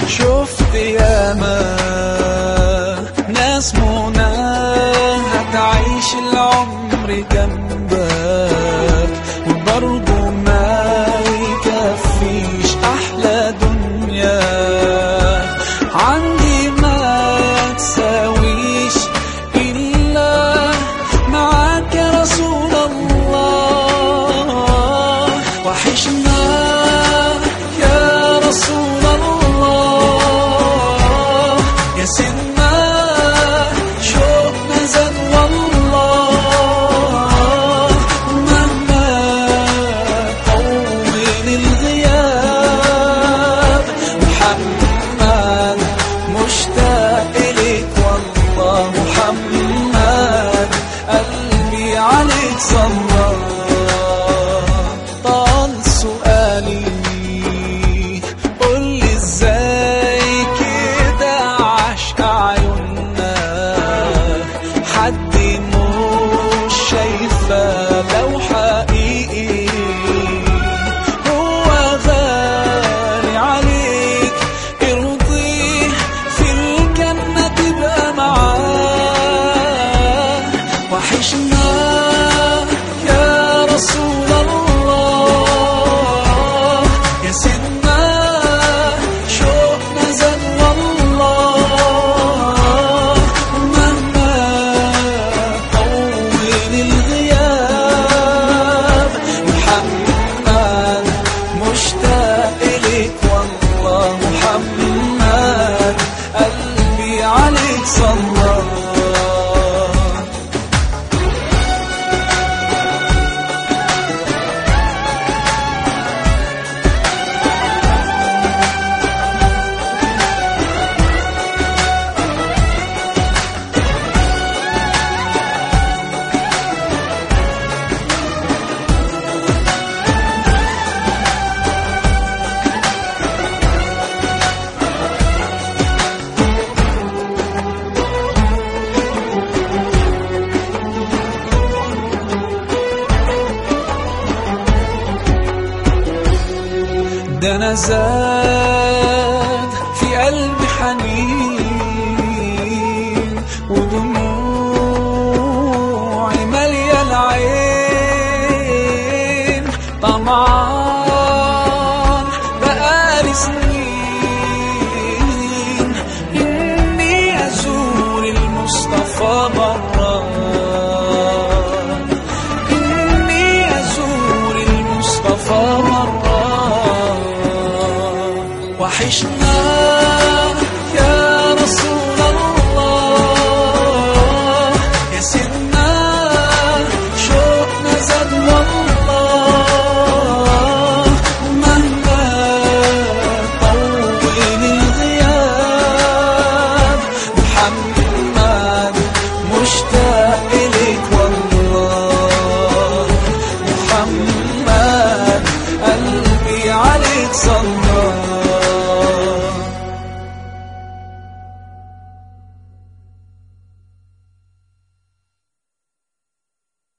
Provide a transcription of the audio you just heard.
شفت ياما ناس منى هتعيش العمر جنبك وبرضه ما يكفيش أحلى دنيا عندي ما تساويش إلا معاك يا رسول الله وحشنا يا رسول الله يا سيدنا شوقنا زاد والله مهما طول الغياب محمد مشتاق إليك والله محمد قلبي عليك صلى طال سؤالي قولي ازاي كده عشق عيوننا حد مش شايفه لو حقيقي هو غالي عليك ارضيه في الجنة تبقى معاه وحشنا يا رسول الله يا سيدنا شوقنا زاد والله مهما طول الغياب محمد مشتاق إليك والله محمد قلبي عليك صلى ده انا زاد في قلبي حنين ودموعي مالية العين طمعان بقالي سنين اني ازور المصطفى مرة إني أزور المصطفى مرة وحشنا يا رسول الله يا سيدنا شوقنا زاد والله مهما طول الغياب محمد مشتاق إليك والله محمد قلبي عليك صلى